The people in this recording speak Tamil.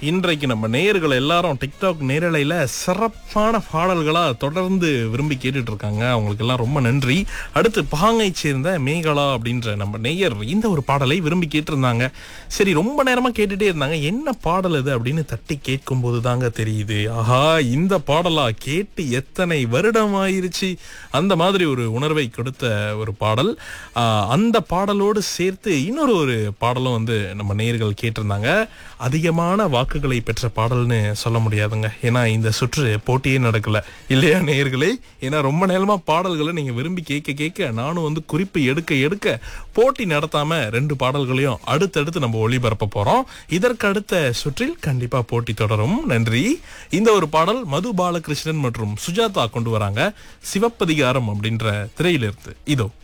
இன்றைக்கு நம்ம நேயர்கள் எல்லாரும் டிக்டாக் நேரலையில சிறப்பான பாடல்களா தொடர்ந்து விரும்பி கேட்டுட்டு இருக்காங்க அவங்களுக்கு எல்லாம் ரொம்ப நன்றி அடுத்து பாங்கை சேர்ந்த மேகலா அப்படின்ற நம்ம நேயர் இந்த ஒரு பாடலை விரும்பி கேட்டிருந்தாங்க சரி ரொம்ப நேரமா கேட்டுட்டே இருந்தாங்க என்ன பாடல் இது அப்படின்னு தட்டி கேட்கும் போது தாங்க தெரியுது ஆஹா இந்த பாடலா கேட்டு எத்தனை வருடம் ஆயிருச்சு அந்த மாதிரி ஒரு உணர்வை கொடுத்த ஒரு பாடல் ஆஹ் அந்த பாடலோடு சேர்த்து இன்னொரு ஒரு பாடலும் வந்து நம்ம நேயர்கள் கேட்டிருந்தாங்க அதிகமான வாக்குகளை பெற்ற பாடல்னு சொல்ல முடியாதுங்க ஏன்னா இந்த சுற்று போட்டியே நடக்கல இல்லையா நேயர்களே ஏன்னா ரொம்ப நேரமா பாடல்களை நீங்க விரும்பி கேட்க கேட்க நானும் வந்து குறிப்பு எடுக்க எடுக்க போட்டி நடத்தாம ரெண்டு பாடல்களையும் அடுத்தடுத்து நம்ம ஒளிபரப்ப போறோம் இதற்கு அடுத்த சுற்றில் கண்டிப்பா போட்டி தொடரும் நன்றி இந்த ஒரு பாடல் மது பாலகிருஷ்ணன் மற்றும் சுஜாதா கொண்டு வராங்க சிவப்பதிகாரம் அப்படின்ற திரையிலிருந்து இதோ